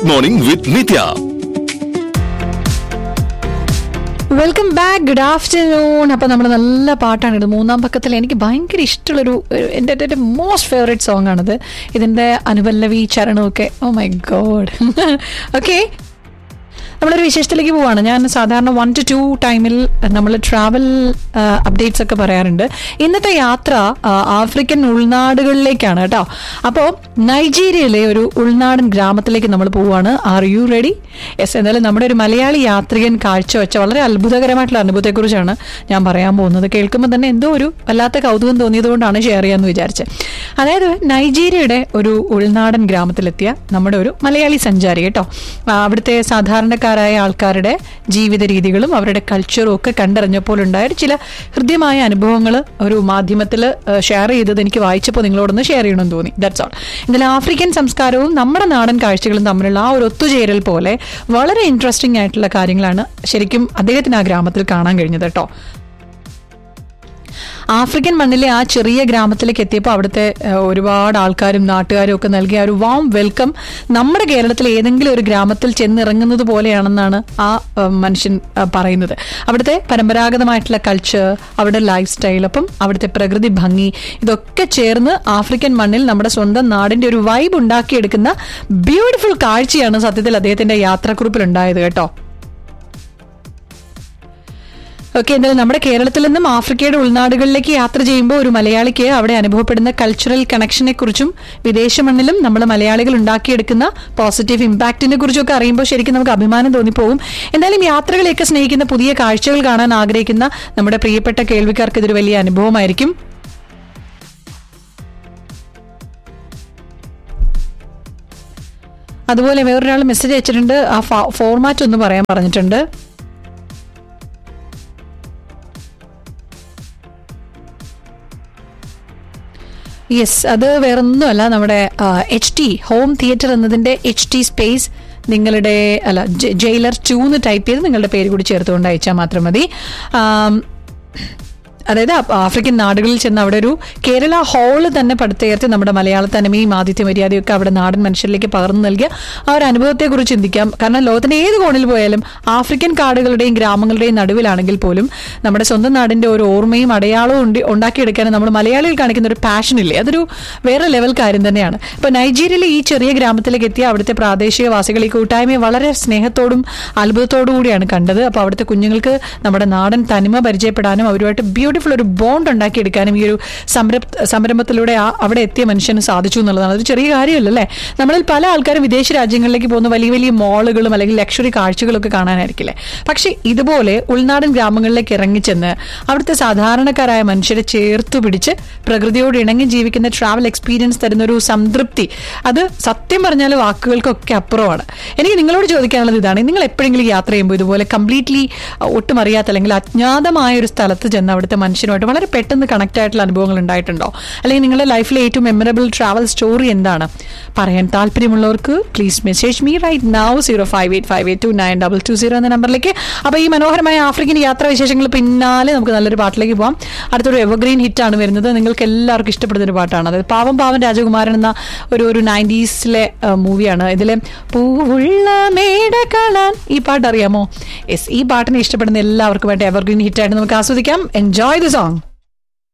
good morning with Nithya welcome back good afternoon അപ്പൊ നമ്മൾ നല്ല പാട്ടാണ് ഇത് മൂന്നാം പക്കത്തിൽ എനിക്ക് ഭയങ്കര ഇഷ്ടമുള്ളൊരു ഒരു- എൻ്റെ എൻ്റെ മോസ്റ്റ് ഫേവറേറ്റ് സോങ് ആണിത് ഇതിന്റെ അനുപല്ലവി ചരണമൊക്കെ ഓ മൈ ഗോഡ് ഓക്കെ നമ്മളൊരു വിശേഷത്തിലേക്ക് പോവാണ് ഞാൻ സാധാരണ വൺ ടു ടു ടൈമിൽ നമ്മൾ ട്രാവൽ അപ്ഡേറ്റ്സ് ഒക്കെ പറയാറുണ്ട് ഇന്നത്തെ യാത്ര ആ, ആഫ്രിക്കൻ ഉൾനാടുകളിലേക്കാണ് കേട്ടോ അപ്പോൾ നൈജീരിയയിലെ ഒരു ഉൾനാടൻ ഗ്രാമത്തിലേക്ക് നമ്മൾ പോവാണ് ആർ യു റെഡി യെസ് എന്നാലും നമ്മുടെ ഒരു മലയാളി യാത്രികൻ കാഴ്ചവെച്ച വളരെ അത്ഭുതകരമായിട്ടുള്ള അനുഭവത്തെക്കുറിച്ചാണ് ഞാൻ പറയാൻ പോകുന്നത് കേൾക്കുമ്പോൾ തന്നെ എന്തോ ഒരു വല്ലാത്ത കൗതുകം തോന്നിയതുകൊണ്ടാണ് ഷെയർ ചെയ്യാമെന്ന് വിചാരിച്ചത് അതായത് നൈജീരിയയുടെ ഒരു ഉൾനാടൻ ഗ്രാമത്തിലെത്തിയ നമ്മുടെ ഒരു മലയാളി സഞ്ചാരി കേട്ടോ ആ, അവിടുത്തെ സാധാരണക്കാരായ ആൾക്കാരുടെ ജീവിത രീതികളും അവരുടെ കൾച്ചറും ഒക്കെ കണ്ടറിഞ്ഞപ്പോൾ ഉണ്ടായ ചില ഹൃദ്യമായ അനുഭവങ്ങൾ ഒരു മാധ്യമത്തിൽ ഷെയർ ചെയ്തത് എനിക്ക് വായിച്ചപ്പോൾ നിങ്ങളോടൊന്ന് ഷെയർ ചെയ്യണമെന്ന് തോന്നി ദാറ്റ്സ് ഓൾ ഇതിൽ ആഫ്രിക്കൻ സംസ്കാരവും നമ്മുടെ നാടൻ കാഴ്ചകളും തമ്മിലുള്ള ആ ഒരു ഒത്തുചേരൽ പോലെ വളരെ ഇൻട്രസ്റ്റിംഗ് ആയിട്ടുള്ള കാര്യങ്ങളാണ് ശരിക്കും അദ്ദേഹത്തിന് ആ ഗ്രാമത്തിൽ കാണാൻ കഴിഞ്ഞത് കേട്ടോ ആഫ്രിക്കൻ മണ്ണിലെ ആ ചെറിയ ഗ്രാമത്തിലേക്ക് എത്തിയപ്പോൾ അവിടുത്തെ ഏഹ്, ഒരുപാട് ആൾക്കാരും നാട്ടുകാരും ഒക്കെ നൽകിയ ആ ഒരു വാം വെൽക്കം നമ്മുടെ കേരളത്തിലെ ഏതെങ്കിലും ഒരു ഗ്രാമത്തിൽ ചെന്നിറങ്ങുന്നത് പോലെയാണെന്നാണ് ആ ഏഹ്, മനുഷ്യൻ ഏഹ്, പറയുന്നത് അവിടുത്തെ പരമ്പരാഗതമായിട്ടുള്ള കൾച്ചർ അവിടെ ലൈഫ് സ്റ്റൈൽ അപ്പം അവിടുത്തെ പ്രകൃതി ഭംഗി ഇതൊക്കെ ചേർന്ന് ആഫ്രിക്കൻ മണ്ണിൽ നമ്മുടെ സ്വന്തം നാടിന്റെ ഒരു വൈബ് ഉണ്ടാക്കിയെടുക്കുന്ന ബ്യൂട്ടിഫുൾ കാഴ്ചയാണ് സത്യത്തിൽ അദ്ദേഹത്തിന്റെ യാത്രാക്കുറിപ്പിൽ ഉണ്ടായത് കേട്ടോ ഓക്കെ എന്തായാലും നമ്മുടെ കേരളത്തിൽ നിന്നും ആഫ്രിക്കയുടെ ഉൾനാടുകളിലേക്ക് യാത്ര ചെയ്യുമ്പോൾ ഒരു മലയാളിക്ക് അവിടെ അനുഭവപ്പെടുന്ന കൾച്ചറൽ കണക്ഷനെ കുറിച്ചും വിദേശ മണ്ണിലും നമ്മൾ മലയാളികൾ ഉണ്ടാക്കിയെടുക്കുന്ന പോസിറ്റീവ് ഇമ്പാക്റ്റിനെ കുറിച്ചൊക്കെ അറിയുമ്പോൾ ശരിക്കും നമുക്ക് അഭിമാനം തോന്നിപ്പോകും എന്തായാലും യാത്രകളെയൊക്കെ സ്നേഹിക്കുന്ന പുതിയ കാഴ്ചകൾ കാണാൻ ആഗ്രഹിക്കുന്ന നമ്മുടെ പ്രിയപ്പെട്ട കേൾവിക്കാർക്ക് ഇതൊരു വലിയ അനുഭവമായിരിക്കും അതുപോലെ വേറൊരാൾ മെസ്സേജ് അയച്ചിട്ടുണ്ട് ആ ഫോർമാറ്റ് ഒന്ന് പറയാൻ പറഞ്ഞിട്ടുണ്ട് യെസ് അത് വേറൊന്നുമല്ല നമ്മുടെ എച്ച് ടി ഹോം തിയേറ്റർ എന്നതിന്റെ എച്ച് ടി സ്പേസ് നിങ്ങളുടെ അല്ല ജയിലർ ടു എന്ന് ടൈപ്പ് ചെയ്ത് നിങ്ങളുടെ പേര് കൂടി ചേർത്തുകൊണ്ട് അയച്ചാൽ മാത്രം മതി ആം, അതായത് ആ- ആഫ്രിക്കൻ നാടുകളിൽ ചെന്ന് അവിടെ ഒരു കേരള ഹാള് തന്നെ പടുത്തുയർത്തി നമ്മുടെ മലയാള തനിമയും ആതിഥ്യ മര്യാദയൊക്കെ അവിടെ നാടൻ മനുഷ്യരിലേക്ക് പകർന്നു നൽകിയ ആ ഒരു അനുഭവത്തെക്കുറിച്ച് ചിന്തിക്കാം കാരണം ലോകത്തിന്റെ ഏത് കോണിൽ പോയാലും ആഫ്രിക്കൻ കാടുകളുടെയും ഗ്രാമങ്ങളുടെയും നടുവിലാണെങ്കിൽ പോലും നമ്മുടെ സ്വന്തം നാടിന്റെ ഒരു ഓർമ്മയും അടയാളവും ഉണ്ട് ഉണ്ടാക്കിയെടുക്കാൻ നമ്മൾ മലയാളികൾ കാണിക്കുന്ന ഒരു പാഷൻ ഇല്ലേ അതൊരു വേറെ ലെവൽ കാര്യം തന്നെയാണ് ഇപ്പൊ നൈജീരിയയിലെ ഈ ചെറിയ ഗ്രാമത്തിലേക്ക് എത്തിയ അവിടുത്തെ പ്രാദേശിക വാസികൾ ഈ കൂട്ടായ്മയെ വളരെ സ്നേഹത്തോടും അത്ഭുതത്തോടു കൂടിയാണ് കണ്ടത് അപ്പൊ അവിടുത്തെ കുഞ്ഞുങ്ങൾക്ക് നമ്മുടെ നാടൻ തനിമ പരിചയപ്പെടാനും അവരുമായിട്ട് ബ്യൂട്ടിഫുൾ ഒരു ബോണ്ട് ഉണ്ടാക്കിയെടുക്കാനും ഈ ഒരു സംരംഭ സംരംഭത്തിലൂടെ ആ അവിടെ എത്തിയ മനുഷ്യന് സാധിച്ചു എന്നുള്ളതാണ് അതൊരു ചെറിയ കാര്യമല്ല അല്ലേ നമ്മളിൽ പല ആൾക്കാരും വിദേശ രാജ്യങ്ങളിലേക്ക് പോകുന്ന വലിയ വലിയ മോളുകളും അല്ലെങ്കിൽ ലക്ഷറി കാഴ്ചകളൊക്കെ കാണാനായിരിക്കില്ലേ പക്ഷെ ഇതുപോലെ ഉൾനാടൻ ഗ്രാമങ്ങളിലേക്ക് ഇറങ്ങിച്ചെന്ന് അവിടുത്തെ സാധാരണക്കാരായ മനുഷ്യരെ ചേർത്തു പിടിച്ച് പ്രകൃതിയോട് ഇണങ്ങി ജീവിക്കുന്ന ട്രാവൽ എക്സ്പീരിയൻസ് തരുന്ന ഒരു സംതൃപ്തി അത് സത്യം പറഞ്ഞാൽ വാക്കുകൾക്കൊക്കെ അപ്പുറമാണ് എനിക്ക് നിങ്ങളോട് ചോദിക്കാനുള്ളത് ഇതാണ് നിങ്ങൾ എപ്പോഴെങ്കിലും യാത്ര ചെയ്യുമ്പോൾ ഇതുപോലെ കംപ്ലീറ്റ്ലി ഒട്ടും അറിയാത്ത അല്ലെങ്കിൽ അജ്ഞാതമായ ഒരു സ്ഥലത്ത് ചെന്ന് അവിടുത്തെ മനുഷ്യനുമായിട്ട് വളരെ പെട്ടെന്ന് കണക്ട് ആയിട്ടുള്ള അനുഭവങ്ങൾ ഉണ്ടായിട്ടുണ്ടോ അല്ലെങ്കിൽ നിങ്ങളുടെ ലൈഫിലെ ഏറ്റവും മെമ്മറബിൾ ട്രാവൽ സ്റ്റോറി എന്താണ് പറയാൻ താല്പര്യമുള്ളവർക്ക് please message me right now zero five eight five eight two nine double two zero എന്ന നമ്പറിലേക്ക് അപ്പോൾ ഈ മനോഹരമായ ആഫ്രിക്കൻ യാത്രാ വിശേഷങ്ങൾ പിന്നാലെ നമുക്ക് നല്ലൊരു പാട്ടിലേക്ക് പോകാം അടുത്തൊരു എവർഗ്രീൻ ഹിറ്റാണ് വരുന്നത് നിങ്ങൾക്ക് എല്ലാവർക്കും ഇഷ്ടപ്പെടുന്ന ഒരു പാട്ടാണ് അതായത് പാവം പാവം രാജകുമാരൻ എന്ന ഒരു ഒരു നയൻറ്റീസിലെ മൂവിയാണ് ഇതിലെ പൂവുള്ള മേട കാണാൻ ഈ പാട്ട് അറിയാമോ യെസ് ഈ പാട്ടിനെ ഇഷ്ടപ്പെടുന്ന എല്ലാവർക്കും വേണ്ട എവർഗ്രീൻ ഹിറ്റായിട്ട് നമുക്ക് ആസ്വദിക്കാം എൻജോയ് ദി സോങ്